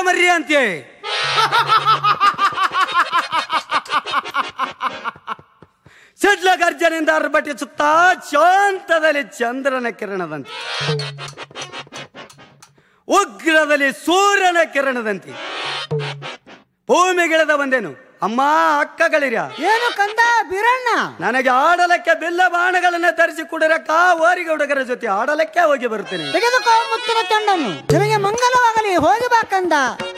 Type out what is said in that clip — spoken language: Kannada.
ಮರ್ರಿ ಅಂತೆ ಸಿಡ್ಲ ಗರ್ಜನೆಯಿಂದ ಅರ್ಬಟಿ ಸುತ್ತ ಶಾಂತದಲ್ಲಿ ಚಂದ್ರನ ಕಿರಣದಂತೆ ಉಗ್ರದಲ್ಲಿ ಸೂರ್ಯನ ಕಿರಣದಂತೆ ಭೂಮಿಗಿಳಿದ ಬಂದೇನು ಅಮ್ಮ ಅಕ್ಕಗಳಿರ ಏನು ಕಂದ ಬೀರಣ್ಣ ನನಗೆ ಆಡಲಕ್ಕೆ ಬಿಲ್ಲ ಬಾಣಗಳನ್ನ ತರಿಸಿ ಕುಡಿರಕ್ಕ ಓರಿಗೆ ಹುಡುಗರ ಜೊತೆ ಆಡಲಕ್ಕೆ ಹೋಗಿ ಬರುತ್ತೇನೆ ತೆಗೆದುಕೋ ಮುತ್ತಿನ ತಂಡನ್ನು ನಿಮಗೆ ಮಂಗಲವಾಗಲಿ ಹೋಗಿ ಬಾ ಕಂದ